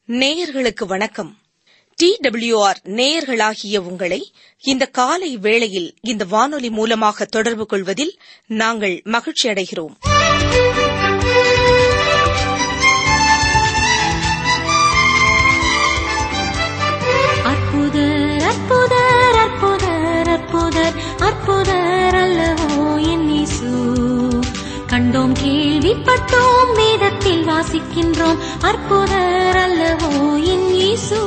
நேயர்களுக்கு வணக்கம் D WR நேயர்களாகிய உங்களை இந்த காலை வேளையில் இந்த வானொலி மூலமாக தொடர்பு கொள்வதில் நாங்கள் மகிழ்ச்சி அடைகிறோம் அற்புதர் அற்புதர் அற்புதர் அற்புதர் அற்புதர் அல்லவோ என் இயேசு கண்டோம் கேள்விப்பட்டோம் வேதத்தில் வாசிக்கின்றோம் அற்புதர் அல்லவோ என் இயேசு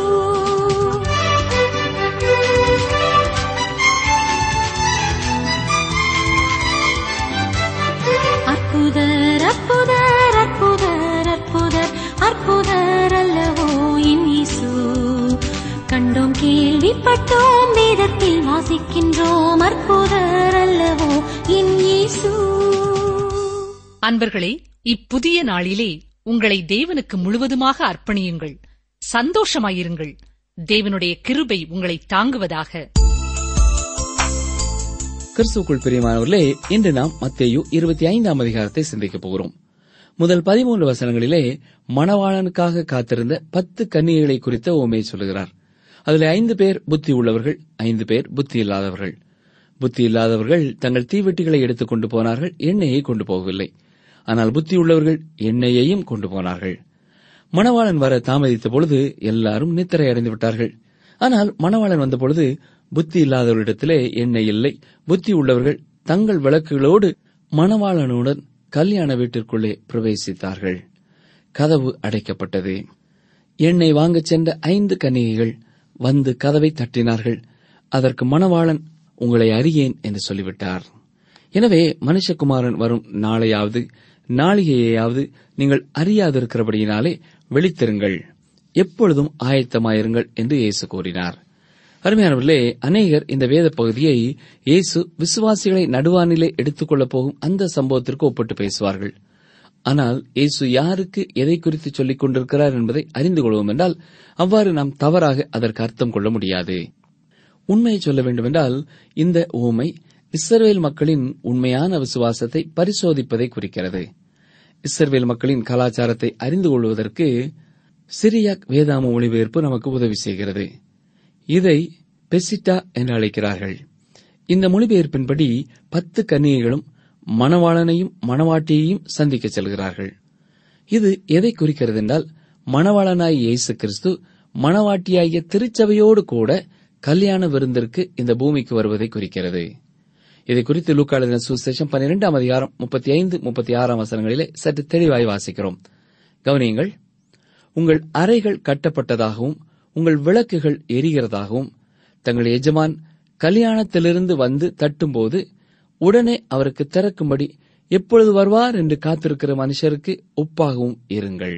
அற்புதர் அற்புதர் அற்புதர் அற்புதர் அற்புதர் அல்லவோ என் இயேசு கண்டோம் கேள்விப்பட்டோம் வேதத்தில் வாசிக்கின்றோம் அற்புதர் அல்லவோ என் இயேசு அன்பர்களே இப்புதிய நாளிலே உங்களை தேவனுக்கு முழுவதுமாக அர்ப்பணியுங்கள் சந்தோஷமாயிருங்கள் தேவனுடைய கிருபை உங்களை தாங்குவதாக கிறிஸ்துக்குள் பிரியமானவர்களே இன்று நாம் மத்தேயு இருபத்தி ஐந்தாம் அதிகாரத்தை சிந்திக்கப் போகிறோம் முதல் பதிமூன்று வசனங்களிலே மணவாளனுக்காக காத்திருந்த பத்து கன்னிகைகளை குறித்த ஓமையை சொல்லுகிறார் அதில் ஐந்து பேர் புத்தி உள்ளவர்கள் ஐந்து பேர் புத்தி இல்லாதவர்கள் புத்தி இல்லாதவர்கள் தங்கள் தீவெட்டிகளை எடுத்துக் கொண்டு போனார்கள் எண்ணெயை கொண்டு போகவில்லை ஆனால் புத்தி உள்ளவர்கள் எண்ணெயையும் கொண்டு போனார்கள் மணவாளன் வர தாமதித்த பொழுது எல்லாரும் நித்திரை அடைந்து விட்டார்கள் ஆனால் மணவாளன் வந்தபொழுது புத்தி இல்லாதவர்களிடத்திலே எண்ணெய் இல்லை புத்தி உள்ளவர்கள் தங்கள் விளக்குகளோடு மணவாளனுடன் கல்யாண வீட்டிற்குள்ளே பிரவேசித்தார்கள் கதவு அடைக்கப்பட்டது எண்ணெய் வாங்கச் சென்ற ஐந்து கன்னிகைகள் வந்து கதவை தட்டினார்கள் அதற்கு மணவாளன் உங்களை அறியேன் என்று சொல்லிவிட்டார் எனவே மனுஷகுமாரன் வரும் நாளையாவது நாளிகையாவது நீங்கள் அறியாதிருக்கிறபடியினாலே விழித்திருங்கள் எப்பொழுதும் ஆயத்தமாயிருங்கள் என்று இயேசு கூறினார் அருமையானவர்களே அநேகர் இந்த வேத பகுதியை இயேசு விசுவாசிகளை நடுவானிலே எடுத்துக்கொள்ளப் போகும் அந்த சம்பவத்திற்கு ஒப்பிட்டு பேசுவார்கள் ஆனால் இயேசு யாருக்கு எதை குறித்து சொல்லிக் கொண்டிருக்கிறார் என்பதை அறிந்து கொள்வோம் என்றால் அவ்வாறு நாம் தவறாக அதற்கு அர்த்தம் கொள்ள முடியாது உண்மையை சொல்ல வேண்டுமென்றால் இந்த ஊமை இஸ்ரவேல் மக்களின் உண்மையான விசுவாசத்தை பரிசோதிப்பதை குறிக்கிறது இஸ்ரவேல் மக்களின் கலாச்சாரத்தை அறிந்து கொள்வதற்கு சிரியாக் வேதாம மொழிபெயர்ப்பு நமக்கு உதவி செய்கிறது இதை பெசிட்டா என்று அழைக்கிறார்கள் இந்த மொழிபெயர்ப்பின்படி பத்து கன்னிகைகளும் மணவாளனையும் மணவாட்டியையும் சந்திக்க செல்கிறார்கள் இது எதை குறிக்கிறது என்றால் மணவாளனாய் இயேசு கிறிஸ்து மணவாட்டியாகிய திருச்சபையோடு கூட கல்யாண விருந்திற்கு இந்த பூமிக்கு வருவதை குறிக்கிறது இதை குறித்து லூக்காளின சுசேஷம் பன்னிரெண்டாம் அதிகாரம் முப்பத்தி ஐந்து முப்பத்தி ஆறாம் வசனங்களிலே சற்று தெளிவாய் வாசிக்கிறோம் கவனியுங்கள் உங்கள் அறைகள் கட்டப்பட்டதாகவும் உங்கள் விளக்குகள் எரிகிறதாகவும் தங்கள் எஜமான் கல்யாணத்திலிருந்து வந்து தட்டும்போது உடனே அவருக்கு திறக்கும்படி எப்பொழுது வருவார் என்று காத்திருக்கிற மனுஷருக்கு ஒப்பாகவும் இருங்கள்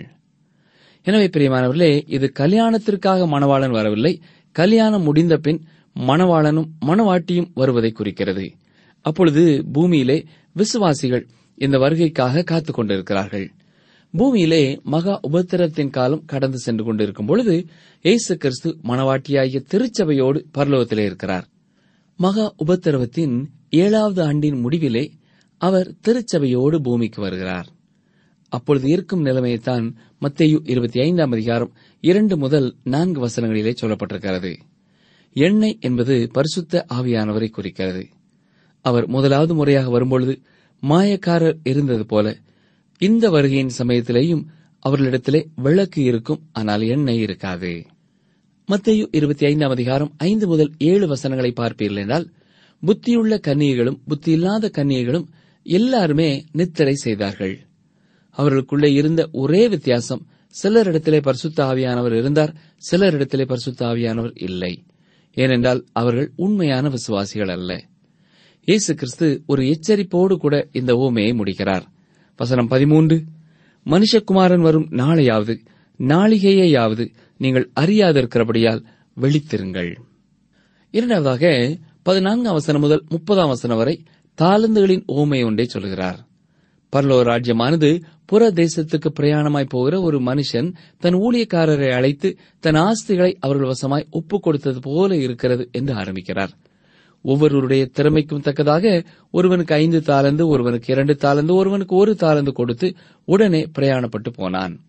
எனவே பிரியமானவர்களே இது கல்யாணத்திற்காக மணவாளன் வரவில்லை கல்யாணம் முடிந்த பின் மணவாளனும் மணவாட்டியும் வருவதை குறிக்கிறது அப்பொழுது பூமியிலே விசுவாசிகள் இந்த வருகைக்காக காத்துக் கொண்டிருக்கிறார்கள் பூமியிலே மகா உபத்திரத்தின் காலம் கடந்து சென்று கொண்டிருக்கும் பொழுது இயேசு கிறிஸ்து மணவாட்டியாகிய திருச்சபையோடு பரலோகத்திலே இருக்கிறார் மகா உபத்திரவத்தின் ஏழாவது ஆண்டின் முடிவிலே அவர் திருச்சபையோடு பூமிக்கு வருகிறார் அப்பொழுது இருக்கும் நிலைமையைத்தான் மத்தேயு இருபத்தி ஐந்தாம் அதிகாரம் இரண்டு முதல் நான்கு வசனங்களிலே சொல்லப்பட்டிருக்கிறது எண்ணெய் என்பது பரிசுத்த ஆவியானவரை குறிக்கிறது அவர் முதலாவது முறையாக வரும்பொழுது மாயக்காரர் இருந்தது போல இந்த வருகையின் சமயத்திலேயும் அவர்களிடத்திலே விளக்கு இருக்கும் ஆனால் எண்ணெய் இருக்காது மத்தேயு இருபத்தி ஐந்தாம் அதிகாரம் ஐந்து முதல் ஏழு வசனங்களை பார்ப்பீர்கள் என்றால் புத்தியுள்ள கன்னிகைகளும் புத்தியில்லாத கன்னிகைகளும் எல்லாருமே நித்திரை செய்தார்கள் அவர்களுக்குள்ளே இருந்த ஒரே வித்தியாசம் சிலரிடத்திலே பரிசுத்த ஆவியானவர் இருந்தார் சிலரிடத்திலே பரிசுத்த ஆவியானவர் இல்லை ஏனென்றால் அவர்கள் உண்மையான விசுவாசிகள் அல்ல இயேசு கிறிஸ்து ஒரு எச்சரிப்போடு கூட இந்த ஓமையை முடிக்கிறார் வசனம் பதிமூன்று மனுஷகுமாரன் வரும் நாளையாவது நாளிகையாவது நீங்கள் அறியாதிருக்கிறபடியால் விழித்திருங்கள் இரண்டாவதாக பதினான்காம் வசனம் முதல் முப்பதாம் வசனம் வரை தாளந்துகளின் ஓமை ஒன்றை சொல்கிறார் பரலோக ராஜ்யமானது புற தேசத்துக்கு பிரயாணமாய் போகிற ஒரு மனுஷன் தன் ஊழியக்காரரை அழைத்து தன் ஆஸ்திகளை அவர்கள் வசமாய் ஒப்புக் கொடுத்தது போல இருக்கிறது என்று ஆரம்பிக்கிறார் ஒவ்வொருவருடைய திறமைக்கும் தக்கதாக ஒருவனுக்கு ஐந்து தாளந்து ஒருவனுக்கு இரண்டு தாளந்து ஒருவனுக்கு ஒரு தாளந்து கொடுத்து உடனே பிரயாணப்பட்டு போனான்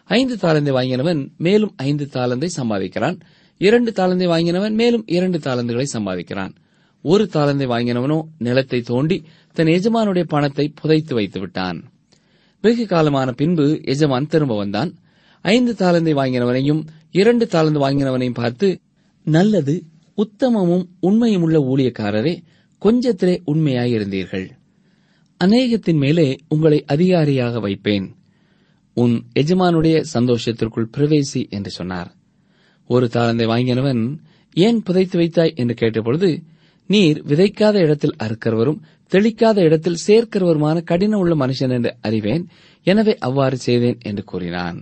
ஐந்து தாளந்தை வாங்கினவன் மேலும் ஐந்து தாளந்தை சம்பாதிக்கிறான் இரண்டு தாளந்தை வாங்கினவன் மேலும் இரண்டு தாளந்துகளை சம்பாதிக்கிறான் ஒரு தாளந்தை வாங்கினவனோ நிலத்தை தோண்டி தன் எஜமானுடைய பணத்தை புதைத்து வைத்து விட்டான் வெகு காலமான பின்பு எஜமான் திரும்ப வந்தான் ஐந்து தாளந்தை வாங்கினவனையும் இரண்டு தாளந்து வாங்கினவனையும் பார்த்து நல்லது உத்தமமும் உண்மையும் உள்ள ஊழியக்காரரே கொஞ்சத்திலே உண்மையாயிருந்தீர்கள் அநேகத்தின் மேலே உங்களை அதிகாரியாக வைப்பேன் உன் எஜமானுடைய சந்தோஷத்திற்குள் பிரவேசி என்று சொன்னார் ஒரு தாளந்தை வாங்கினவன் ஏன் புதைத்து வைத்தாய் என்று கேட்டபொழுது நீர் விதைக்காத இடத்தில் அறுக்கிறவரும் தெளிக்காத இடத்தில் சேர்க்கிறவருமான கடினம் உள்ள மனுஷன் என்று அறிவேன் எனவே அவ்வாறு செய்தேன் என்று கூறினான்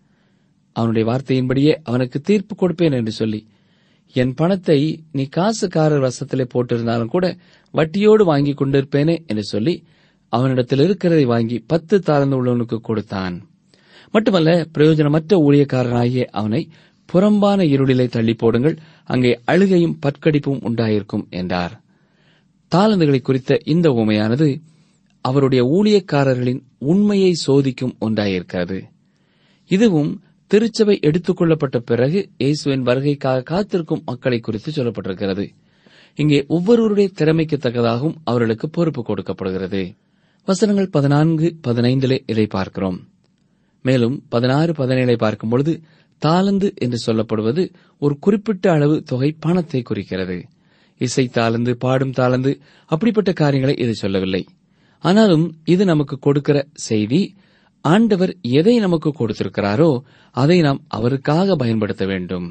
அவனுடைய வார்த்தையின்படியே அவனுக்கு தீர்ப்பு கொடுப்பேன் என்று சொல்லி என் பணத்தை நீ காசுக்காரர் வசத்திலே போட்டிருந்தாலும் கூட வட்டியோடு வாங்கி கொண்டிருப்பேனே என்று சொல்லி அவனிடத்தில் இருக்கிறதை வாங்கி பத்து தாழ்ந்து உள்ளவனுக்கு கொடுத்தான் மட்டுமல்ல பிரயோஜனமற்ற ஊழியக்காரனாகிய அவனை புறம்பான இருளிலே தள்ளி போடுங்கள் அங்கே அழுகையும் பற்கடிப்பும் உண்டாயிருக்கும் என்றார் தாளந்துகளை குறித்த இந்த உமையானது அவருடைய ஊழியக்காரர்களின் உண்மையை சோதிக்கும் ஒன்றாயிருக்கிறது இதுவும் திருச்சபை எடுத்துக் கொள்ளப்பட்ட பிறகு இயேசுவின் வருகைக்காக காத்திருக்கும் மக்களை குறித்து சொல்லப்பட்டிருக்கிறது இங்கே ஒவ்வொருவருடைய திறமைக்கு தக்கதாகவும் அவர்களுக்கு பொறுப்பு கொடுக்கப்படுகிறது வசனங்கள் பதினான்கு பதினைந்திலே இதை பார்க்கிறோம் மேலும் பதினாறு பதினேழை பார்க்கும்பொழுது தாளந்து என்று சொல்லப்படுவது ஒரு குறிப்பிட்ட அளவு தொகை பணத்தை குறிக்கிறது இசை தாளந்து பாடும் தாளந்து அப்படிப்பட்ட காரியங்களை இது சொல்லவில்லை ஆனாலும் இது நமக்கு கொடுக்கிற செய்தி ஆண்டவர் எதை நமக்கு கொடுத்திருக்கிறாரோ அதை நாம் அவருக்காக பயன்படுத்த வேண்டும்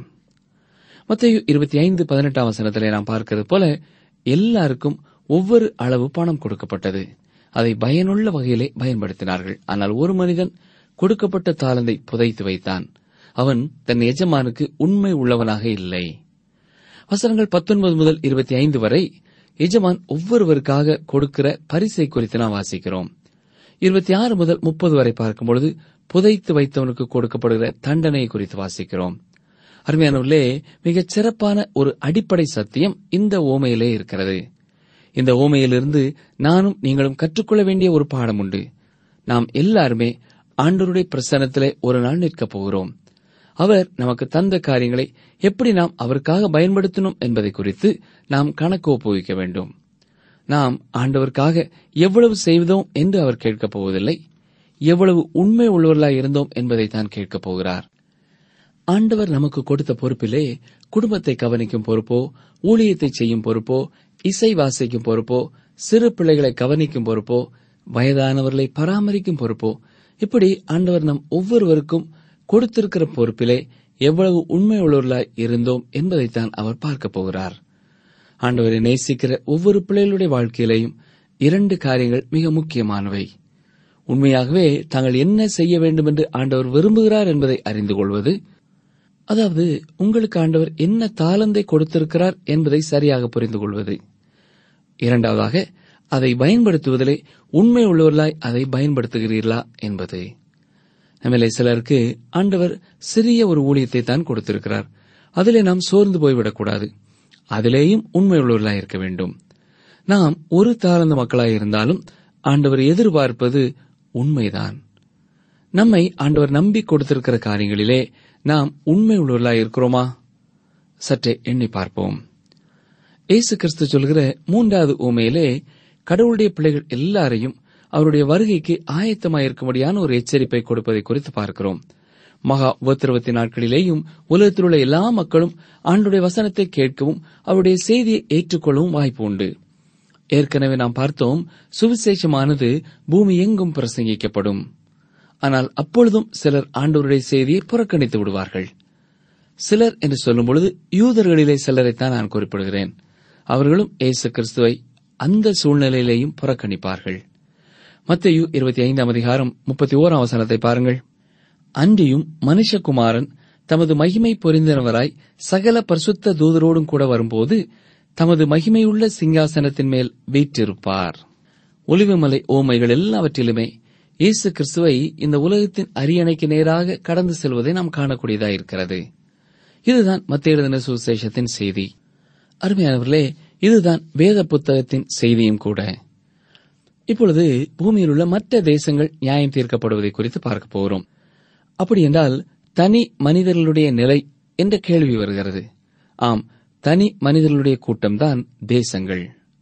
மத்திய இருபத்தி ஐந்து பதினெட்டாம் வசனத்திலே நாம் பார்க்கிறது போல எல்லாருக்கும் ஒவ்வொரு அளவு பணம் கொடுக்கப்பட்டது அதை பயனுள்ள வகையிலே பயன்படுத்தினார்கள் ஆனால் ஒரு மனிதன் கொடுக்கப்பட்ட தாளந்தை புதைத்து வைத்தான் அவன் தன் எஜமானுக்கு உண்மை உள்ளவனாக இல்லை வசனங்கள் பத்தொன்பது முதல் இருபத்தி ஐந்து வரை எஜமான் ஒவ்வொருவருக்காக கொடுக்கிற பரிசை குறித்து நாம் வாசிக்கிறோம் இருபத்தி ஆறு முதல் முப்பது வரை பார்க்கும்பொழுது புதைத்து வைத்தவனுக்கு கொடுக்கப்படுகிற தண்டனை குறித்து வாசிக்கிறோம் அருமையானவர்களே மிகச் சிறப்பான ஒரு அடிப்படை சத்தியம் இந்த ஓமையிலே இருக்கிறது இந்த ஓமையிலிருந்து நானும் நீங்களும் கற்றுக்கொள்ள வேண்டிய ஒரு பாடம் உண்டு நாம் எல்லாருமே ஆண்டவருடைய பிரசன்னத்திலே ஒரு நாள் நிற்கப் போகிறோம் அவர் நமக்கு தந்த காரியங்களை எப்படி நாம் அவருக்காக பயன்படுத்தணும் என்பதை குறித்து நாம் கணக்கு ஒப்புவிக்க வேண்டும் நாம் ஆண்டவருக்காக எவ்வளவு செய்தோம் என்று அவர் கேட்கப் போவதில்லை எவ்வளவு உண்மை உள்ளவர்களாய் இருந்தோம் என்பதை தான் கேட்கப் போகிறார் ஆண்டவர் நமக்கு கொடுத்த பொறுப்பிலே குடும்பத்தை கவனிக்கும் பொறுப்போ ஊழியத்தை செய்யும் பொறுப்போ இசை வாசிக்கும் பொறுப்போ சிறு பிள்ளைகளை கவனிக்கும் பொறுப்போ வயதானவர்களை பராமரிக்கும் பொறுப்போ இப்படி ஆண்டவர் நம் ஒவ்வொருவருக்கும் கொடுத்திருக்கிற பொறுப்பிலே எவ்வளவு உண்மை உள்ளவர்களாய் இருந்தோம் என்பதைத்தான் அவர் பார்க்கப் போகிறார் ஆண்டவரை நேசிக்கிற ஒவ்வொரு பிள்ளைகளுடைய வாழ்க்கையிலேயும் இரண்டு காரியங்கள் மிக முக்கியமானவை உண்மையாகவே தாங்கள் என்ன செய்ய வேண்டும் என்று ஆண்டவர் விரும்புகிறார் என்பதை அறிந்து கொள்வது அதாவது உங்களுக்கு ஆண்டவர் என்ன தாளந்தை கொடுத்திருக்கிறார் என்பதை சரியாக புரிந்து கொள்வது இரண்டாவதாக அதை பயன்படுத்துவதிலே உண்மை உள்ளவர்களாய் அதை பயன்படுத்துகிறீர்களா என்பது நம்மளே சிலருக்கு ஆண்டவர் சிறிய ஒரு ஊழியத்தை தான் கொடுத்திருக்கிறார் அதிலே நாம் சோர்ந்து போய்விடக்கூடாது அதிலேயும் உண்மை உள்ளவர்களாய் இருக்க வேண்டும் நாம் ஒரு தாளந்த மக்களாய் இருந்தாலும் ஆண்டவர் எதிர்பார்ப்பது உண்மைதான் நம்மை ஆண்டவர் நம்பி கொடுத்திருக்கிற காரியங்களிலே நாம் உண்மை உள்ளவர்களாய் இருக்கிறோமா சற்றே எண்ணி பார்ப்போம் இயேசு கிறிஸ்து சொல்கிற மூன்றாவது ஊமையிலே கடவுளுடைய பிள்ளைகள் எல்லாரையும் அவருடைய வருகைக்கு ஆயத்தமாயிருக்கும்படியான ஒரு எச்சரிப்பை கொடுப்பதை குறித்து பார்க்கிறோம் மகா உபத்திரவத்தி நாட்களிலேயும் உலகத்தில் உள்ள எல்லா மக்களும் ஆண்டுடைய வசனத்தை கேட்கவும் அவருடைய செய்தியை ஏற்றுக்கொள்ளவும் வாய்ப்பு உண்டு ஏற்கனவே நாம் பார்த்தோம் சுவிசேஷமானது பூமி எங்கும் பிரசங்கிக்கப்படும் ஆனால் அப்பொழுதும் சிலர் ஆண்டவருடைய செய்தியை புறக்கணித்து விடுவார்கள் சிலர் என்று சொல்லும் பொழுது யூதர்களிலே சிலரைத்தான் நான் குறிப்பிடுகிறேன் அவர்களும் இயேசு கிறிஸ்துவை அந்த சூழ்நிலையிலேயும் புறக்கணிப்பார்கள் மத்தேயு இருபத்தி ஐந்தாம் அதிகாரம் முப்பத்தி ஓராம் வசனத்தை பாருங்கள் அன்றியும் மனுஷகுமாரன் தமது மகிமை பொரிந்தனவராய் சகல பரிசுத்த தூதரோடும் கூட வரும்போது தமது மகிமையுள்ள சிங்காசனத்தின் மேல் வீற்றிருப்பார் ஒலிவுமலை ஓமைகள் எல்லாவற்றிலுமே இயேசு கிறிஸ்துவை இந்த உலகத்தின் அரியணைக்கு நேராக கடந்து செல்வதை நாம் காணக்கூடியதாயிருக்கிறது இதுதான் மத்திய எழுதின சுசேஷத்தின் செய்தி அருமையானவர்களே இதுதான் வேத புத்தகத்தின் செய்தியும் கூட இப்பொழுது பூமியில் உள்ள மற்ற தேசங்கள் நியாயம் தீர்க்கப்படுவதை குறித்து பார்க்க போகிறோம் அப்படி என்றால் தனி மனிதர்களுடைய நிலை என்ற கேள்வி வருகிறது ஆம் தனி மனிதர்களுடைய கூட்டம்தான் தேசங்கள்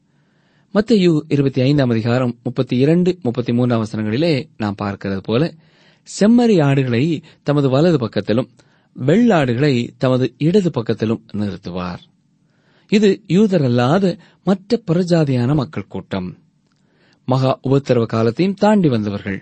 மத்தேயு இருபத்தி ஐந்தாம் அதிகாரம் முப்பத்தி இரண்டு முப்பத்தி மூன்றாம் வசனங்களிலே நாம் பார்க்கிறது போல செம்மறி ஆடுகளை தமது வலது பக்கத்திலும் வெள்ளாடுகளை தமது இடது பக்கத்திலும் நிறுத்துவார் இது யூதரல்லாத மற்ற பிரஜாதியான மக்கள் கூட்டம் மகா உபத்திரவ காலத்தையும் தாண்டி வந்தவர்கள்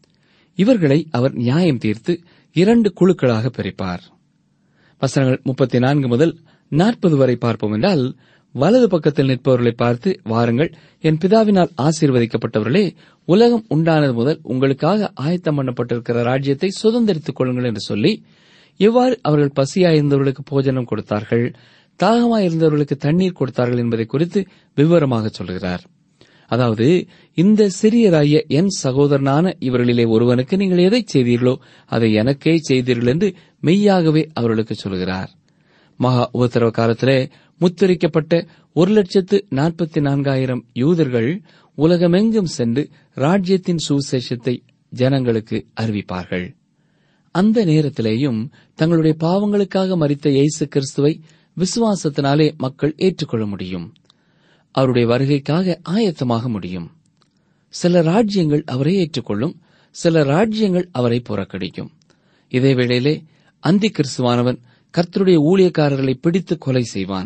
இவர்களை அவர் நியாயம் தீர்த்து இரண்டு குழுக்களாக பிரிப்பார் வசனங்கள் முப்பத்தி நான்கு முதல் நாற்பது வரை பார்ப்போம் என்றால் வலது பக்கத்தில் நிற்பவர்களை பார்த்து வாருங்கள் என் பிதாவினால் ஆசீர்வதிக்கப்பட்டவர்களே உலகம் உண்டானது முதல் உங்களுக்காக ஆயத்தம் பண்ணப்பட்டிருக்கிற ராஜ்யத்தை சுதந்திரித்துக் கொள்ளுங்கள் என்று சொல்லி எவ்வாறு அவர்கள் பசியாயிருந்தவர்களுக்கு போஜனம் கொடுத்தார்கள் தாகமாயிருந்தவர்களுக்கு தண்ணீர் கொடுத்தார்கள் என்பதை குறித்து விவரமாக சொல்கிறார் அதாவது இந்த சிறியராய என் சகோதரனான இவர்களிலே ஒருவனுக்கு நீங்கள் எதை செய்தீர்களோ அதை எனக்கே செய்தீர்கள் என்று மெய்யாகவே அவர்களுக்கு சொல்கிறார் மகா உபத்திரவ காலத்திலே முத்திரிக்கப்பட்ட ஒரு லட்சத்து நாற்பத்தி நான்காயிரம் யூதர்கள் உலகமெங்கும் சென்று ராஜ்யத்தின் சுசேஷத்தை ஜனங்களுக்கு அறிவிப்பார்கள் அந்த நேரத்திலேயும் தங்களுடைய பாவங்களுக்காக மறித்த இயேசு கிறிஸ்துவை விசுவாசத்தினாலே மக்கள் ஏற்றுக்கொள்ள முடியும் அவருடைய வருகைக்காக ஆயத்தமாக முடியும் சில ராஜ்யங்கள் அவரை ஏற்றுக்கொள்ளும் சில ராஜ்யங்கள் அவரை புறக்கணிக்கும் இதே வேளையிலே அந்தி கிறிஸ்துவானவன் கர்த்தருடைய ஊழியக்காரர்களை பிடித்து கொலை செய்வான்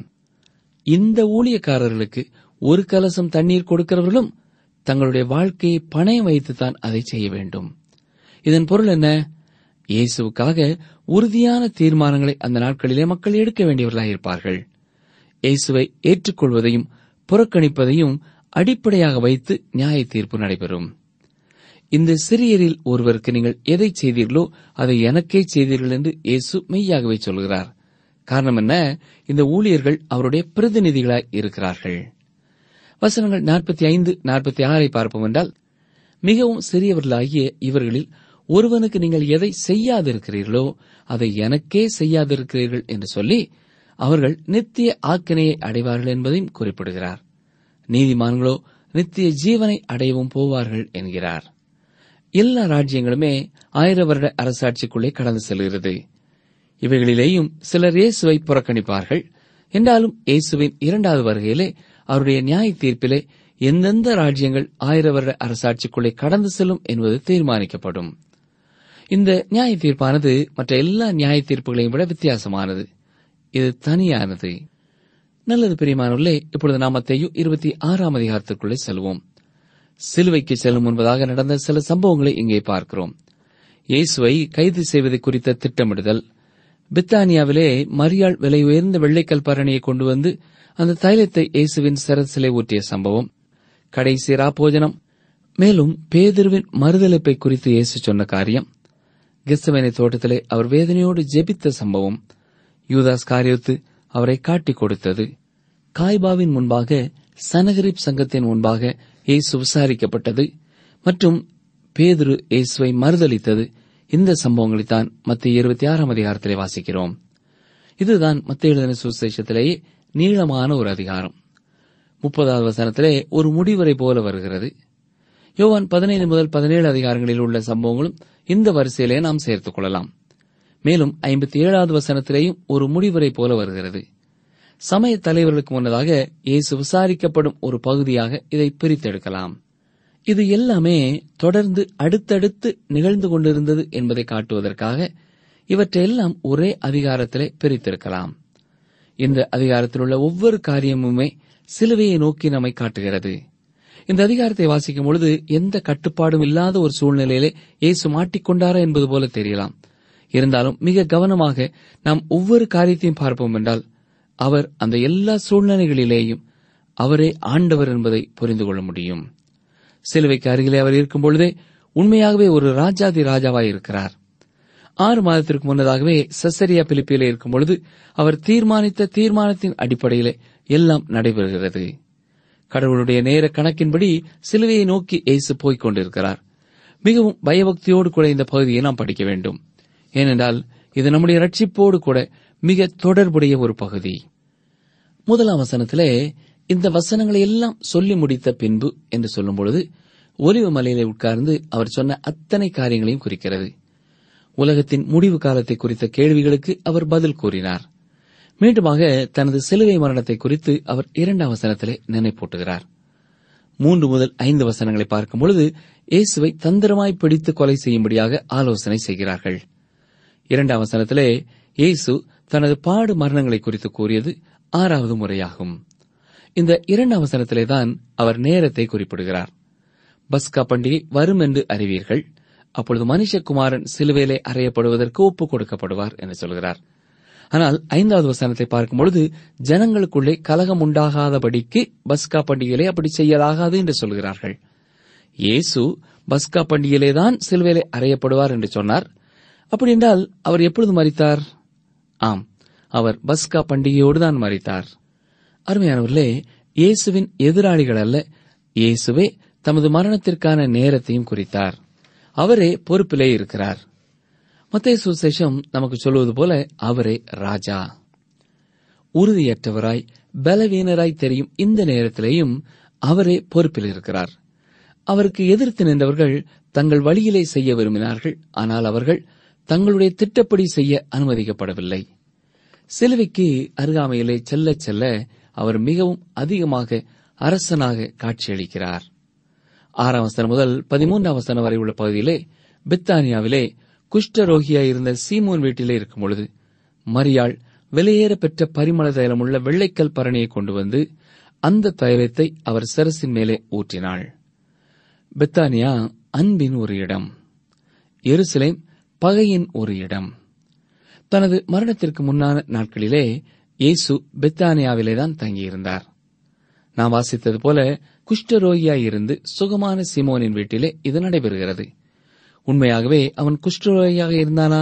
இந்த ஊழியக்காரர்களுக்கு ஒரு கலசம் தண்ணீர் கொடுக்கிறவர்களும் தங்களுடைய வாழ்க்கையை பணயம் வைத்துத்தான் அதை செய்ய வேண்டும் இதன் பொருள் என்ன இயேசுவுக்காக உறுதியான தீர்மானங்களை அந்த நாட்களிலே மக்கள் எடுக்க வேண்டியவர்களாயிருப்பார்கள் இயேசுவை ஏற்றுக்கொள்வதையும் புறக்கணிப்பதையும் அடிப்படையாக வைத்து நியாய தீர்ப்பு நடைபெறும் இந்த சிறியரில் ஒருவருக்கு நீங்கள் எதை செய்தீர்களோ அதை எனக்கே செய்தீர்கள் என்று இயேசு மெய்யாகவே சொல்கிறார் காரணம் என்ன இந்த ஊழியர்கள் அவருடைய பிரதிநிதிகளாய் இருக்கிறார்கள் வசனங்கள் நாற்பத்தி ஐந்து நாற்பத்தி ஆறை பார்ப்போம் என்றால் மிகவும் சிறியவர்களாகிய இவர்களில் ஒருவனுக்கு நீங்கள் எதை செய்யாதிருக்கிறீர்களோ அதை எனக்கே செய்யாதிருக்கிறீர்கள் என்று சொல்லி அவர்கள் நித்திய ஆக்கினையை அடைவார்கள் என்பதையும் குறிப்பிடுகிறார் நீதிமான்களோ நித்திய ஜீவனை அடையவும் போவார்கள் என்கிறார் எல்லா ராஜ்யங்களுமே ஆயிர வருட அரசாட்சிக்குள்ளே கடந்து செல்கிறது இவைகளிலேயும் சிலர் இயேசுவை புறக்கணிப்பார்கள் என்றாலும் இயேசுவின் இரண்டாவது வருகையிலே அவருடைய நியாய தீர்ப்பிலே எந்தெந்த ராஜ்யங்கள் ஆயிர வருட அரசாட்சிக்குள்ளே கடந்து செல்லும் என்பது தீர்மானிக்கப்படும் இந்த நியாய தீர்ப்பானது மற்ற எல்லா நியாய தீர்ப்புகளையும் விட வித்தியாசமானது இது தனியானது நல்லது பிரியமானவர்களே இப்பொழுது நாம் மத்தேயு இருபத்தி ஆறாம் அதிகாரத்திற்குள்ளே செல்வோம் சிலுவைக்கு செல்லும் முன்பதாக நடந்த சில சம்பவங்களை இங்கே பார்க்கிறோம் இயேசுவை கைது செய்வது குறித்த திட்டமிடுதல் பித்தானியாவிலே மரியாள் விலை உயர்ந்த வெள்ளைக்கல் பரணியை கொண்டு வந்து அந்த தைலத்தை இயேசுவின் சிரசிலே ஊற்றிய சம்பவம் கடைசி ராப்போஜனம் மேலும் பேதிருவின் மறுதளிப்பை குறித்து இயேசு சொன்ன காரியம் கெஸ்தமேனை தோட்டத்திலே அவர் வேதனையோடு ஜெபித்த சம்பவம் யூதாஸ் காரியத்து அவரை காட்டிக் கொடுத்தது காய்பாவின் முன்பாக சனகரிப் சங்கத்தின் முன்பாக இயேசு விசாரிக்கப்பட்டது மற்றும் பேதுரு இயேசுவை மறுதளித்தது இந்த சம்பவங்களைத்தான் மத்திய இருபத்தி ஆறாம் அதிகாரத்திலே வாசிக்கிறோம் இதுதான் மத்திய எழுதின சுசேஷத்திலேயே நீளமான ஒரு அதிகாரம் முப்பதாவது வசனத்திலே ஒரு முடிவரை போல வருகிறது யோவான் பதினைந்து முதல் பதினேழு அதிகாரங்களில் உள்ள சம்பவங்களும் இந்த வரிசையிலே நாம் சேர்த்துக் கொள்ளலாம் மேலும் ஐம்பத்தி ஏழாவது வசனத்திலேயும் ஒரு முடிவரை போல வருகிறது சமய தலைவர்களுக்கு முன்னதாக இயேசு விசாரிக்கப்படும் ஒரு பகுதியாக இதை பிரித்தெடுக்கலாம் இது எல்லாமே தொடர்ந்து அடுத்தடுத்து நிகழ்ந்து கொண்டிருந்தது என்பதை காட்டுவதற்காக இவற்றையெல்லாம் ஒரே அதிகாரத்திலே பிரித்திருக்கலாம் இந்த அதிகாரத்தில் உள்ள ஒவ்வொரு காரியமுமே சிலுவையை நோக்கி நம்மை காட்டுகிறது இந்த அதிகாரத்தை வாசிக்கும் பொழுது எந்த கட்டுப்பாடும் இல்லாத ஒரு சூழ்நிலையிலே இயேசு மாட்டிக்கொண்டாரா என்பது போல தெரியலாம் இருந்தாலும் மிக கவனமாக நாம் ஒவ்வொரு காரியத்தையும் பார்ப்போம் என்றால் அவர் அந்த எல்லா சூழ்நிலைகளிலேயும் அவரே ஆண்டவர் என்பதை புரிந்து கொள்ள முடியும் சிலுவைக்கு அருகிலே அவர் இருக்கும் பொழுதே உண்மையாகவே ஒரு ராஜாதி ராஜாவாய் இருக்கிறார் ஆறு மாதத்திற்கு முன்னதாகவே சசரியா பிலிப்பியிலே இருக்கும் பொழுது அவர் தீர்மானித்த தீர்மானத்தின் அடிப்படையிலே எல்லாம் நடைபெறுகிறது கடவுளுடைய நேர கணக்கின்படி சிலுவையை நோக்கி இயேசு போய்க் கொண்டிருக்கிறார் மிகவும் பயபக்தியோடு கூட இந்த பகுதியை நாம் படிக்க வேண்டும் ஏனென்றால் இது நம்முடைய ரட்சிப்போடு கூட மிக தொடர்புடைய ஒரு பகுதி முதலாம் வசனத்திலே இந்த வசனங்களை எல்லாம் சொல்லி முடித்த பின்பு என்று சொல்லும் பொழுது ஒலிவு மலையிலே உட்கார்ந்து அவர் சொன்ன அத்தனை காரியங்களையும் குறிக்கிறது உலகத்தின் முடிவு காலத்தை குறித்த கேள்விகளுக்கு அவர் பதில் கூறினார் மீண்டுமாக தனது சிலுவை மரணத்தை குறித்து அவர் இரண்டாம் வசனத்திலே நினைப்பூட்டுகிறார் மூன்று முதல் ஐந்து வசனங்களை பார்க்கும் பொழுது இயேசுவை தந்திரமாய் பிடித்து கொலை செய்யும்படியாக ஆலோசனை செய்கிறார்கள் இரண்டாம் வசனத்திலே இயேசு தனது பாடு மரணங்களை குறித்து கூறியது ஆறாவது முறையாகும் இந்த இரண்டாம் வசனத்திலே தான் அவர் நேரத்தை குறிப்பிடுகிறார் பஸ்கா பண்டிகை வரும் என்று அறிவீர்கள் அப்பொழுது மனுஷகுமாரன் சிலுவையிலே அறையப்படுவதற்கு ஒப்புக் கொடுக்கப்படுவார் என்று சொல்கிறார் ஆனால் ஐந்தாவது வசனத்தை பார்க்கும் பொழுது ஜனங்களுக்குள்ளே கலகம் உண்டாகாதபடிக்கு பஸ்கா பண்டிகையிலே அப்படி செய்யலாகாது என்று சொல்கிறார்கள் இயேசு பஸ்கா பண்டிகையிலேதான் சிலுவையிலே அறையப்படுவார் என்று சொன்னார் அப்படி என்றால் அவர் எப்பொழுது மறித்தார் ஆம் அவர் பஸ்கா பண்டிகையோடு தான் மறித்தார் அருமையானவர்களே இயேசுவின் எதிராளிகள் அல்ல இயேசுவே தமது மரணத்திற்கான நேரத்தையும் குறித்தார் அவரே பொறுப்பிலே இருக்கிறார் மத்திய சுசேஷம் நமக்கு சொல்வது போல அவரே ராஜா உறுதியற்றவராய் பலவீனராய் தெரியும் இந்த நேரத்திலேயும் அவரே பொறுப்பில் இருக்கிறார் அவருக்கு எதிர்த்து நின்றவர்கள் தங்கள் வழியிலே செய்ய விரும்பினார்கள் ஆனால் அவர்கள் தங்களுடைய திட்டப்படி செய்ய அனுமதிக்கப்படவில்லை சிலுவைக்கு அருகாமையிலே செல்ல செல்ல அவர் மிகவும் அதிகமாக அரசனாக காட்சியளிக்கிறார் ஆறாம் வசனம் முதல் பதிமூன்றாம் வசனம் வரை உள்ள பகுதியிலே பித்தானியாவிலே குஷ்டரோகியாயிருந்த சீமோன் வீட்டிலே இருக்கும் பொழுது மரியாள் விலையேற பெற்ற பரிமள தைலமுள்ள வெள்ளைக்கல் பரணியை கொண்டு வந்து அந்த தைலத்தை அவர் சிரசின் மேலே ஊற்றினாள் பெத்தானியா அன்பின் ஒரு இடம் எருசலேம் பகையின் ஒரு இடம் தனது மரணத்திற்கு முன்னான நாட்களிலே இயேசு பெத்தானியாவிலேதான் தங்கியிருந்தார் நாம் வாசித்தது போல குஷ்டரோகியாயிருந்து சுகமான சிமோனின் வீட்டிலே இது நடைபெறுகிறது உண்மையாகவே அவன் குஷ்டரோகியாக இருந்தானா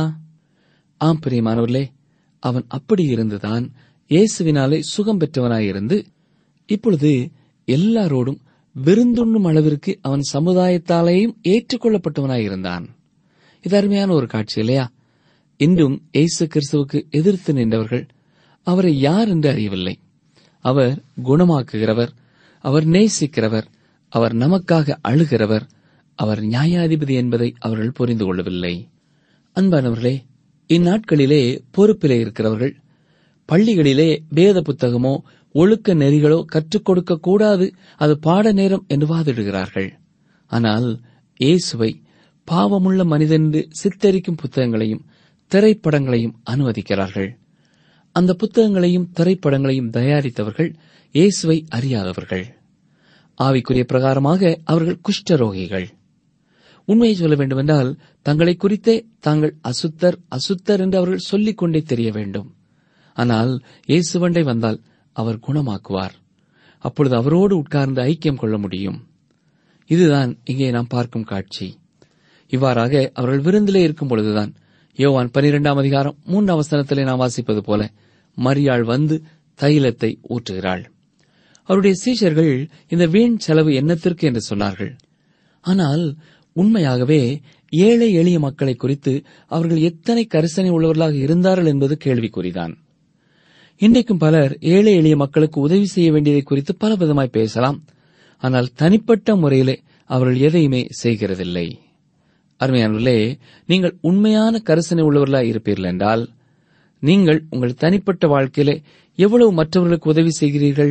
ஆம் பிரியமானவர்களே அவன் அப்படி இருந்துதான் இயேசுவினாலே சுகம் பெற்றவனாயிருந்து இப்பொழுது எல்லாரோடும் விருந்துண்ணும் அளவிற்கு அவன் சமுதாயத்தாலேயும் ஏற்றுக்கொள்ளப்பட்டவனாயிருந்தான் இது அருமையான ஒரு காட்சி இல்லையா இன்றும் இயேசு கிறிஸ்துவுக்கு எதிர்த்து நின்றவர்கள் அவரை யார் என்று அறியவில்லை அவர் குணமாக்குகிறவர் அவர் நேசிக்கிறவர் அவர் நமக்காக அழுகிறவர் அவர் நியாயாதிபதி என்பதை அவர்கள் புரிந்து கொள்ளவில்லை அன்பானவர்களே இந்நாட்களிலே பொறுப்பிலே இருக்கிறவர்கள் பள்ளிகளிலே வேத புத்தகமோ ஒழுக்க நெறிகளோ கற்றுக் கொடுக்க கூடாது அது பாட நேரம் என்று வாதிடுகிறார்கள் ஆனால் இயேசுவை பாவமுள்ள மனிதன் என்று சித்தரிக்கும் புத்தகங்களையும் திரைப்படங்களையும் அனுமதிக்கிறார்கள் அந்த புத்தகங்களையும் திரைப்படங்களையும் தயாரித்தவர்கள் இயேசுவை அறியாதவர்கள் ஆவிக்குரிய பிரகாரமாக அவர்கள் குஷ்டரோகிகள் உண்மையை சொல்ல வேண்டுமென்றால் தங்களை குறித்தே தாங்கள் அசுத்தர் அசுத்தர் என்று அவர்கள் சொல்லிக் கொண்டே தெரிய வேண்டும் ஆனால் இயேசுவண்டை வந்தால் அவர் குணமாக்குவார் அப்பொழுது அவரோடு உட்கார்ந்து ஐக்கியம் கொள்ள முடியும் இதுதான் இங்கே நாம் பார்க்கும் காட்சி இவ்வாறாக அவர்கள் விருந்திலே இருக்கும் பொழுதுதான் யோவான் பனிரெண்டாம் அதிகாரம் மூன்றாம் வசனத்திலே நாம் வாசிப்பது போல மரியாள் வந்து தைலத்தை ஊற்றுகிறாள் அவருடைய சீஷர்கள் இந்த வீண் செலவு என்னத்திற்கு என்று சொன்னார்கள் ஆனால் உண்மையாகவே ஏழை எளிய மக்களை குறித்து அவர்கள் எத்தனை கரிசனை உள்ளவர்களாக இருந்தார்கள் என்பது கேள்விக்குறிதான் இன்றைக்கும் பலர் ஏழை எளிய மக்களுக்கு உதவி செய்ய வேண்டியதை குறித்து பல விதமாய் பேசலாம் ஆனால் தனிப்பட்ட முறையிலே அவர்கள் எதையுமே செய்கிறதில்லை அருமையானவர்களே நீங்கள் உண்மையான கரிசனை உள்ளவர்களாய் இருப்பீர்கள் என்றால் நீங்கள் உங்கள் தனிப்பட்ட வாழ்க்கையிலே எவ்வளவு மற்றவர்களுக்கு உதவி செய்கிறீர்கள்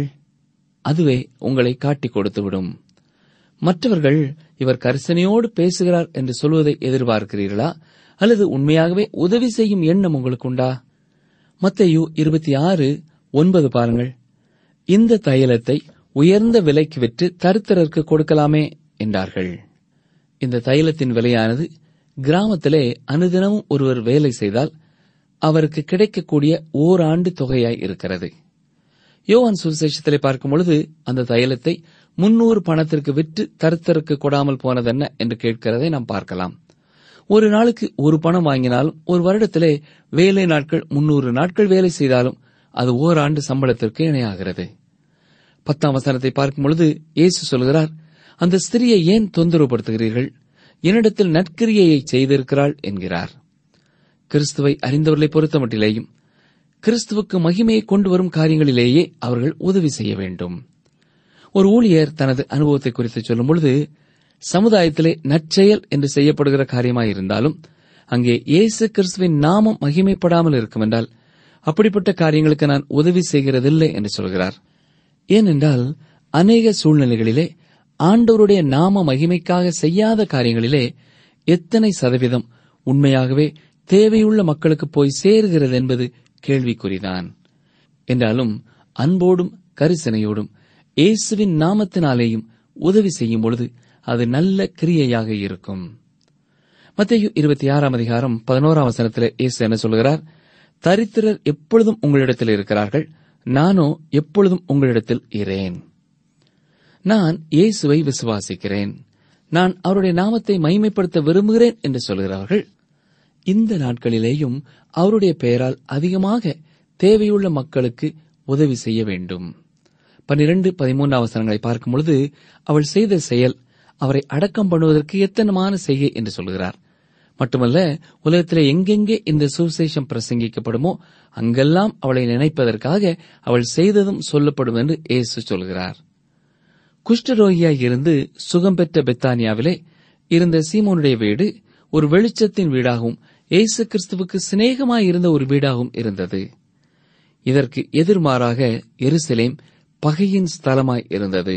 அதுவே உங்களை காட்டிக் கொடுத்துவிடும் மற்றவர்கள் இவர் கரிசனையோடு பேசுகிறார் என்று சொல்வதை எதிர்பார்க்கிறீர்களா அல்லது உண்மையாகவே உதவி செய்யும் எண்ணம் உங்களுக்கு உண்டா மத்தையு இருபத்தி ஆறு ஒன்பது பாருங்கள் இந்த தைலத்தை உயர்ந்த விலைக்கு விற்று தருத்திரருக்கு கொடுக்கலாமே என்றார்கள் இந்த தைலத்தின் விலையானது கிராமத்திலே அனுதினமும் ஒருவர் வேலை செய்தால் அவருக்கு கிடைக்கக்கூடிய ஓராண்டு தொகையாய் இருக்கிறது யோவான் சுவிசேஷத்திலே பார்க்கும் பொழுது அந்த தைலத்தை முன்னூறு பணத்திற்கு விற்று தருத்தருக்கு கொடாமல் போனதென்ன என்று கேட்கிறதை நாம் பார்க்கலாம் ஒரு நாளுக்கு ஒரு பணம் வாங்கினாலும் ஒரு வருடத்திலே வேலை நாட்கள் முன்னூறு நாட்கள் வேலை செய்தாலும் அது ஓராண்டு சம்பளத்திற்கு இணையாகிறது பத்தாம் வசனத்தை பார்க்கும் பொழுது இயேசு சொல்கிறார் அந்த ஸ்திரியை ஏன் தொந்தரவுபடுத்துகிறீர்கள் என்னிடத்தில் நற்கிரியையை செய்திருக்கிறாள் என்கிறார் கிறிஸ்துவை அறிந்தவர்களை பொறுத்தமட்டிலேயும் கிறிஸ்துவுக்கு மகிமையை கொண்டு வரும் காரியங்களிலேயே அவர்கள் உதவி செய்ய வேண்டும் ஒரு ஊழியர் தனது அனுபவத்தை குறித்து சொல்லும் பொழுது சமுதாயத்திலே நற்செயல் என்று செய்யப்படுகிற காரியமாயிருந்தாலும் அங்கே இயேசு கிறிஸ்துவின் நாமம் மகிமைப்படாமல் இருக்கும் என்றால் அப்படிப்பட்ட காரியங்களுக்கு நான் உதவி செய்கிறதில்லை என்று சொல்கிறார் ஏனென்றால் அநேக சூழ்நிலைகளிலே ஆண்டவருடைய நாம மகிமைக்காக செய்யாத காரியங்களிலே எத்தனை சதவீதம் உண்மையாகவே தேவையுள்ள மக்களுக்கு போய் சேருகிறது என்பது கேள்விக்குறிதான் என்றாலும் அன்போடும் கரிசனையோடும் இயேசுவின் நாமத்தினாலேயும் உதவி செய்யும் பொழுது அது நல்ல கிரியையாக இருக்கும் மத்தேயு இருபத்தி ஆறாம் அதிகாரம் பதினோராம் வசனத்தில் இயேசு என்ன சொல்கிறார் தரித்திரர் எப்பொழுதும் உங்களிடத்தில் இருக்கிறார்கள் நானோ எப்பொழுதும் உங்களிடத்தில் இரேன் நான் இயேசுவை விசுவாசிக்கிறேன் நான் அவருடைய நாமத்தை மைமைப்படுத்த விரும்புகிறேன் என்று சொல்கிறார்கள் இந்த நாட்களிலேயும் அவருடைய பெயரால் அதிகமாக தேவையுள்ள மக்களுக்கு உதவி செய்ய வேண்டும் பன்னிரண்டு பதிமூன்றாம் வசனங்களை பார்க்கும் பொழுது அவள் செய்த செயல் அவரை அடக்கம் பண்ணுவதற்கு எத்தனமான செய்கை என்று சொல்கிறார் மட்டுமல்ல உலகத்திலே எங்கெங்கே இந்த சுவிசேஷம் பிரசங்கிக்கப்படுமோ அங்கெல்லாம் அவளை நினைப்பதற்காக அவள் செய்ததும் சொல்லப்படும் என்று இயேசு சொல்கிறார் குஷ்டரோகியாய் இருந்து சுகம் பெற்ற பெத்தானியாவிலே இருந்த சீமோனுடைய வீடு ஒரு வெளிச்சத்தின் வீடாகவும் இயேசு கிறிஸ்துவுக்கு சிநேகமாய் இருந்த ஒரு வீடாகவும் இருந்தது இதற்கு எதிர்மாறாக எருசலேம் பகையின் ஸ்தலமாய் இருந்தது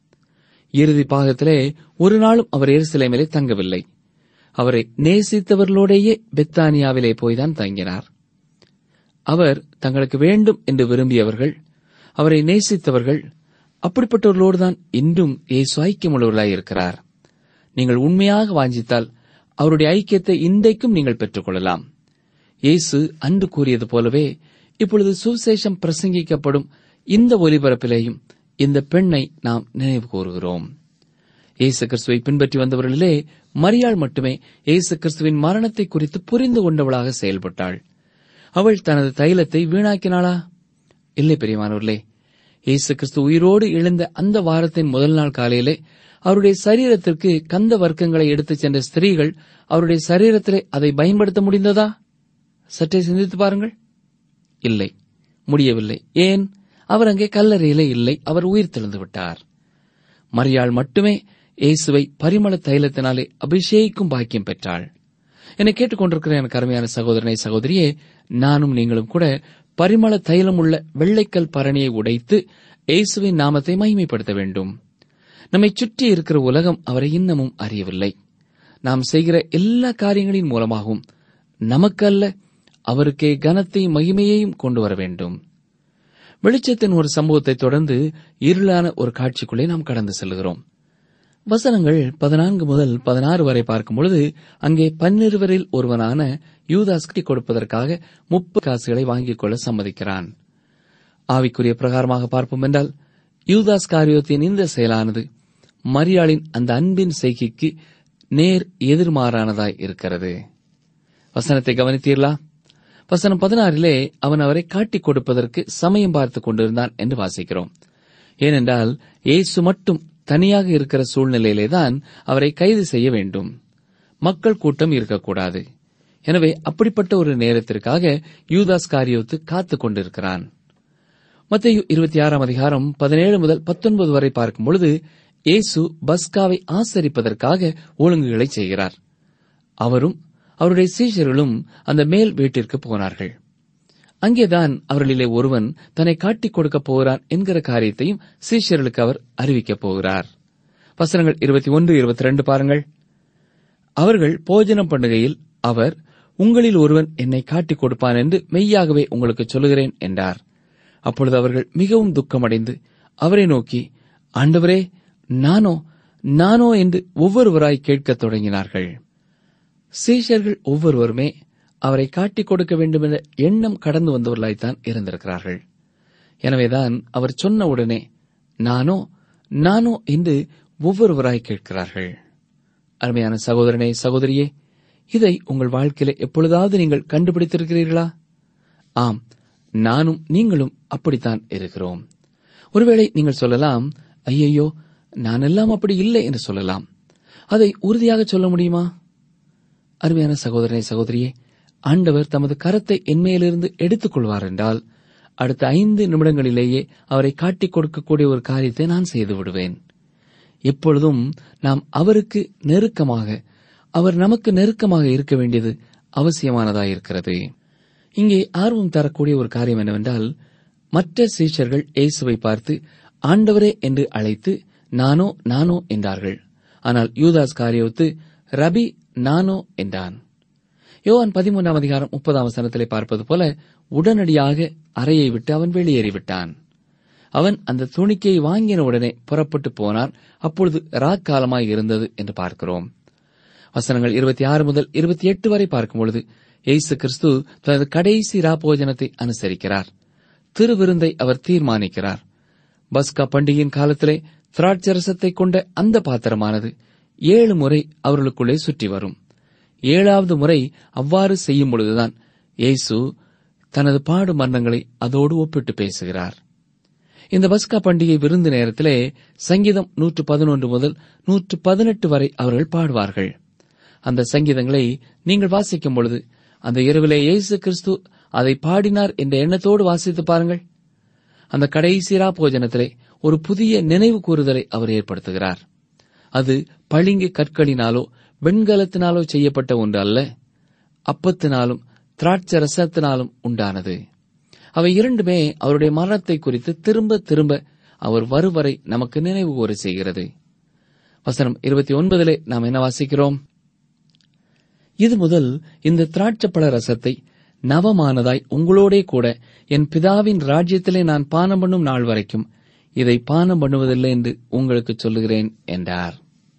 இறுதி பாகத்திலே ஒரு நாளும் அவர் எருசலேமிலே தங்கவில்லை அவரை நேசித்தவர்களோடேயே பெத்தானியாவிலே போய்தான் தங்கினார் அவர் தங்களுக்கு வேண்டும் என்று விரும்பியவர்கள் அவரை நேசித்தவர்கள் அப்படிப்பட்டவர்களோடுதான் இன்றும் இயேசு ஐக்கியமுள்ளவர்களாய் இருக்கிறார் நீங்கள் உண்மையாக வாஞ்சித்தால் அவருடைய ஐக்கியத்தை இன்றைக்கும் நீங்கள் பெற்றுக்கொள்ளலாம் இயேசு அன்று கூறியது போலவே இப்பொழுது சுவிசேஷம் பிரசங்கிக்கப்படும் இந்த ஒலிபரப்பிலேயும் இந்த பெண்ணை நாம் நினைவு கூறுகிறோம் இயேசு கிறிஸ்துவை பின்பற்றி வந்தவர்களிலே மரியாள் மட்டுமே இயேசு கிறிஸ்துவின் மரணத்தை குறித்து புரிந்து கொண்டவளாக செயல்பட்டாள் அவள் தனது தைலத்தை வீணாக்கினாளா இல்லை பெரியமானவர்களே இயேசு கிறிஸ்து உயிரோடு எழுந்த அந்த வாரத்தின் முதல் நாள் காலையிலே அவருடைய சரீரத்திற்கு கந்த வர்க்கங்களை எடுத்துச் சென்ற ஸ்திரீகள் அவருடைய சரீரத்திலே அதை பயன்படுத்த முடிந்ததா சற்றே சிந்தித்து பாருங்கள் இல்லை முடியவில்லை ஏன் அவர் அங்கே கல்லறையிலே இல்லை அவர் உயிர் தெழுந்து விட்டார் மரியாள் மட்டுமே இயேசுவை பரிமள தைலத்தினாலே அபிஷேகிக்கும் பாக்கியம் பெற்றாள் என்னை கேட்டுக்கொண்டிருக்கிற எனக்கு அருமையான சகோதரனை சகோதரியே நானும் நீங்களும் கூட பரிமள தைலம் உள்ள வெள்ளைக்கல் பரணியை உடைத்து இயேசுவின் நாமத்தை மகிமைப்படுத்த வேண்டும் நம்மை சுற்றி இருக்கிற உலகம் அவரை இன்னமும் அறியவில்லை நாம் செய்கிற எல்லா காரியங்களின் மூலமாகவும் நமக்கல்ல அவருக்கே கனத்தையும் மகிமையையும் கொண்டு வர வேண்டும் வெளிச்சத்தின் ஒரு சம்பவத்தை தொடர்ந்து இருளான ஒரு காட்சிக்குள்ளே நாம் கடந்து செல்கிறோம் வசனங்கள் பதினான்கு முதல் பதினாறு வரை பார்க்கும் பொழுது அங்கே பன்னிருவரில் ஒருவனான யூதாஸ் கட்டி கொடுப்பதற்காக முப்பது காசுகளை வாங்கிக் கொள்ள சம்மதிக்கிறான் ஆவிக்குரிய பிரகாரமாக பார்ப்போம் என்றால் யூதாஸ் காரியத்தின் இந்த செயலானது மரியாளின் அந்த அன்பின் செய்கைக்கு நேர் எதிர்மாறானதாய் இருக்கிறது வசனத்தை கவனித்தீர்களா வசனம் பதினாறிலே அவன் அவரை காட்டிக் கொடுப்பதற்கு சமயம் பார்த்துக் கொண்டிருந்தான் என்று வாசிக்கிறோம் ஏனென்றால் இயேசு மட்டும் தனியாக இருக்கிற சூழ்நிலையிலேதான் அவரை கைது செய்ய வேண்டும் மக்கள் கூட்டம் இருக்கக்கூடாது எனவே அப்படிப்பட்ட ஒரு நேரத்திற்காக யூதாஸ் காரியோத்து காத்துக் கொண்டிருக்கிறான் மத்திய இருபத்தி ஆறாம் அதிகாரம் பதினேழு முதல் பத்தொன்பது வரை பார்க்கும் பொழுது இயேசு பஸ்காவை ஆசரிப்பதற்காக ஒழுங்குகளை செய்கிறார் அவரும் அவருடைய சீஷர்களும் அந்த மேல் வீட்டிற்கு போனார்கள் அங்கேதான் அவர்களிலே ஒருவன் தன்னை காட்டிக் கொடுக்கப் போகிறான் என்கிற காரியத்தையும் சீஷர்களுக்கு அவர் அறிவிக்கப் போகிறார் வசனங்கள் இருபத்தி ஒன்று இருபத்தி ரெண்டு பாருங்கள் அவர்கள் போஜனம் பண்ணுகையில் அவர் உங்களில் ஒருவன் என்னை காட்டிக் கொடுப்பான் என்று மெய்யாகவே உங்களுக்கு சொல்லுகிறேன் என்றார் அப்பொழுது அவர்கள் மிகவும் துக்கமடைந்து அவரை நோக்கி ஆண்டவரே நானோ நானோ என்று ஒவ்வொருவராய் கேட்கத் தொடங்கினார்கள் சீஷர்கள் ஒவ்வொருவருமே அவரை காட்டிக் கொடுக்க வேண்டும் என்ற எண்ணம் கடந்து வந்தவர்களாய்த்தான் இருந்திருக்கிறார்கள் எனவேதான் அவர் சொன்ன உடனே நானோ நானோ என்று ஒவ்வொருவராய் கேட்கிறார்கள் அருமையான சகோதரனே சகோதரியே இதை உங்கள் வாழ்க்கையில எப்பொழுதாவது நீங்கள் கண்டுபிடித்திருக்கிறீர்களா ஆம் நானும் நீங்களும் அப்படித்தான் இருக்கிறோம் ஒருவேளை நீங்கள் சொல்லலாம் ஐயையோ நான் எல்லாம் அப்படி இல்லை என்று சொல்லலாம் அதை உறுதியாக சொல்ல முடியுமா அருமையான சகோதரனை சகோதரியே ஆண்டவர் தமது கரத்தை என்மையிலிருந்து எடுத்துக் கொள்வார் என்றால் அடுத்த ஐந்து நிமிடங்களிலேயே அவரை காட்டிக் கொடுக்கக்கூடிய ஒரு காரியத்தை நான் செய்து விடுவேன் எப்பொழுதும் நாம் அவருக்கு நெருக்கமாக அவர் நமக்கு நெருக்கமாக இருக்க வேண்டியது அவசியமானதாயிருக்கிறது இங்கே ஆர்வம் தரக்கூடிய ஒரு காரியம் என்னவென்றால் மற்ற சீஷர்கள் இயேசுவை பார்த்து ஆண்டவரே என்று அழைத்து நானோ நானோ என்றார்கள் ஆனால் யூதாஸ் காரியவுத்து ரபி நானோ என்றான் யோவான் பதிமூன்றாம் அதிகாரம் முப்பதாம் வசனத்திலே பார்ப்பது போல உடனடியாக அறையை விட்டு அவன் வெளியேறிவிட்டான் அவன் அந்த துணிக்கையை வாங்கின உடனே புறப்பட்டு போனான் அப்பொழுது ராக்காலமாய் இருந்தது என்று பார்க்கிறோம் வசனங்கள் இருபத்தி ஆறு முதல் இருபத்தி எட்டு வரை பார்க்கும் பொழுது இயேசு கிறிஸ்து தனது கடைசி ராபோஜனத்தை அனுசரிக்கிறார் திருவிருந்தை அவர் தீர்மானிக்கிறார் பஸ்கா பண்டிகையின் காலத்திலே திராட்சரசத்தை கொண்ட அந்த பாத்திரமானது ஏழு முறை அவர்களுக்குள்ளே சுற்றி வரும் ஏழாவது முறை அவ்வாறு செய்யும் பொழுதுதான் இயேசு தனது பாடு மரணங்களை அதோடு ஒப்பிட்டு பேசுகிறார் இந்த பஸ்கா பண்டிகை விருந்து நேரத்திலே சங்கீதம் நூற்று பதினொன்று முதல் நூற்று பதினெட்டு வரை அவர்கள் பாடுவார்கள் அந்த சங்கீதங்களை நீங்கள் வாசிக்கும் பொழுது அந்த இரவிலே இயேசு கிறிஸ்து அதை பாடினார் என்ற எண்ணத்தோடு வாசித்து பாருங்கள் அந்த கடைசிரா போஜனத்திலே ஒரு புதிய நினைவு கூறுதலை அவர் ஏற்படுத்துகிறார் அது பளிங்கு கற்களினாலோ வெண்கலத்தினாலோ செய்யப்பட்ட ஒன்று அல்ல அப்பத்தினாலும் திராட்சை ரசத்தினாலும் உண்டானது அவை இரண்டுமே அவருடைய மரணத்தை குறித்து திரும்ப திரும்ப அவர் வருவரை நமக்கு நினைவு கூற செய்கிறது வசனம் இருபத்தி ஒன்பதிலே நாம் என்ன வாசிக்கிறோம் இது முதல் இந்த திராட்சப்பழ ரசத்தை நவமானதாய் உங்களோடே கூட என் பிதாவின் ராஜ்யத்திலே நான் பானம் பண்ணும் நாள் வரைக்கும் இதை பானம் பண்ணுவதில்லை என்று உங்களுக்கு சொல்லுகிறேன் என்றார்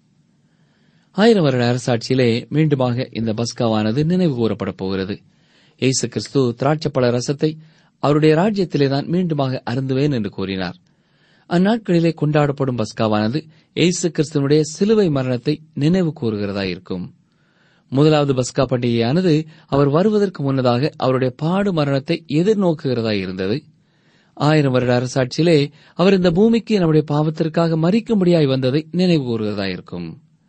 ஆயிரம் வருட அரசாட்சியிலே மீண்டுமாக இந்த பஸ்காவானது நினைவு கூறப்பட போகிறது இயேசு கிறிஸ்து திராட்சப்பழ ரசத்தை அவருடைய ராஜ்யத்திலே தான் மீண்டுமாக அருந்துவேன் என்று கூறினார் அந்நாட்களிலே கொண்டாடப்படும் பஸ்காவானது இயேசு கிறிஸ்துவனுடைய சிலுவை மரணத்தை நினைவு கூறுகிறதா இருக்கும் முதலாவது பஸ்கா பண்டிகையானது அவர் வருவதற்கு முன்னதாக அவருடைய பாடு மரணத்தை எதிர்நோக்குகிறதா இருந்தது ஆயிரம் வருட அரசாட்சியிலே அவர் இந்த பூமிக்கு நம்முடைய பாவத்திற்காக மறிக்கும்படியாய் வந்ததை நினைவு கூறுகிறதா இருக்கும்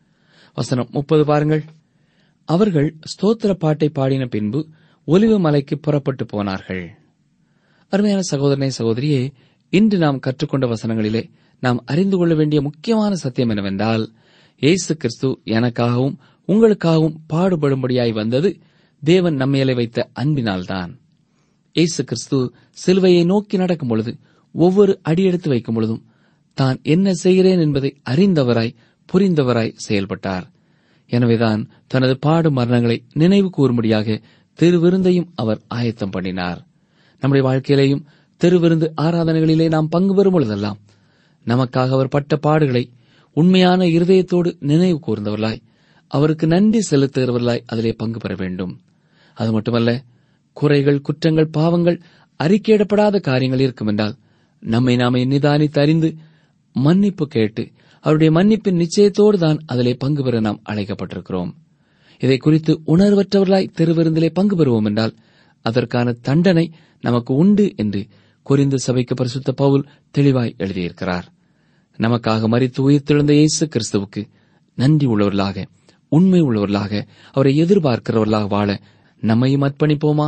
வசனம் முப்பது பாருங்கள் அவர்கள் ஸ்தோத்திர பாட்டை பாடின பின்பு ஒலிவு மலைக்கு புறப்பட்டு போனார்கள் அருமையான சகோதரனை சகோதரியே இன்று நாம் கற்றுக்கொண்ட வசனங்களிலே நாம் அறிந்து கொள்ள வேண்டிய முக்கியமான சத்தியம் என்னவென்றால் இயேசு கிறிஸ்து எனக்காகவும் உங்களுக்காகவும் பாடுபடும்படியாய் வந்தது தேவன் நம்மையிலே வைத்த அன்பினால்தான் இயேசு கிறிஸ்து சிலுவையை நோக்கி நடக்கும் பொழுது ஒவ்வொரு அடியெடுத்து வைக்கும் பொழுதும் தான் என்ன செய்கிறேன் என்பதை அறிந்தவராய் புரிந்தவராய் செயல்பட்டார் எனவேதான் தனது பாடு மரணங்களை நினைவு கூறும்படியாக திருவிருந்தையும் அவர் ஆயத்தம் பண்ணினார் நம்முடைய வாழ்க்கையிலேயும் திருவிருந்து ஆராதனைகளிலே நாம் பங்கு பெறும் பொழுதெல்லாம் நமக்காக அவர் பட்ட பாடுகளை உண்மையான இருதயத்தோடு நினைவு கூர்ந்தவர்களாய் அவருக்கு நன்றி செலுத்துகிறவர்களாய் அதிலே பங்கு பெற வேண்டும் அது மட்டுமல்ல குறைகள் குற்றங்கள் பாவங்கள் அறிக்கையிடப்படாத காரியங்கள் இருக்கும் என்றால் நம்மை நாமே நிதானித்து அறிந்து மன்னிப்பு கேட்டு அவருடைய மன்னிப்பின் நிச்சயத்தோடு தான் அதிலே பங்கு பெற நாம் அழைக்கப்பட்டிருக்கிறோம் இதை குறித்து உணர்வற்றவர்களாய் திருவிருந்திலே பங்கு பெறுவோம் என்றால் அதற்கான தண்டனை நமக்கு உண்டு என்று குறிந்து சபைக்கு பரிசுத்த பவுல் தெளிவாய் எழுதியிருக்கிறார் நமக்காக மறித்து உயிர்த்தெழுந்த இயேசு கிறிஸ்துவுக்கு நன்றி உள்ளவர்களாக உண்மை உள்ளவர்களாக அவரை எதிர்பார்க்கிறவர்களாக வாழ நம்மையும் அர்ப்பணிப்போமா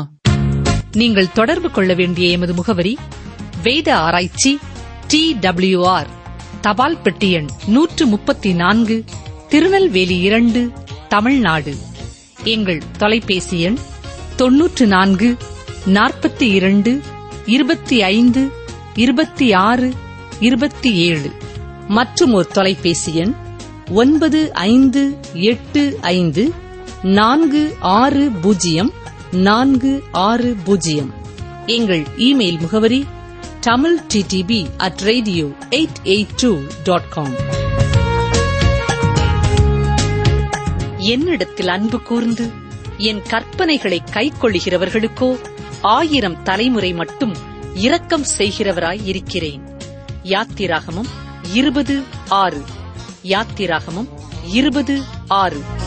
நீங்கள் தொடர்பு கொள்ள வேண்டிய எமது முகவரி வேத ஆராய்ச்சி டி டபிள்யூஆர் தபால் பெட்டி எண் நூற்று முப்பத்தி நான்கு திருநெல்வேலி இரண்டு தமிழ்நாடு எங்கள் தொலைபேசி எண் தொன்னூற்று நான்கு நாற்பத்தி இரண்டு இருபத்தி ஐந்து இருபத்தி ஆறு இருபத்தி ஏழு மற்றும் ஒரு தொலைபேசி எண் ஒன்பது ஐந்து எட்டு ஐந்து நான்கு ஆறு பூஜ்ஜியம் நான்கு ஆறு பூஜ்ஜியம் எங்கள் இமெயில் முகவரி Tamil DTP at radio eight eight two dot com என்னிடத்தில் அன்பு கூர்ந்து என் கற்பனைகளை கைக்கொள்ளுகிறவர்களுக்கோ ஆயிரம் தலைமுறை மட்டும் இரக்கம் செய்கிறவராய் இருக்கிறேன் யாத்திராகமம் இருபது ஆறு யாத்திராகமம் இருபது ஆறு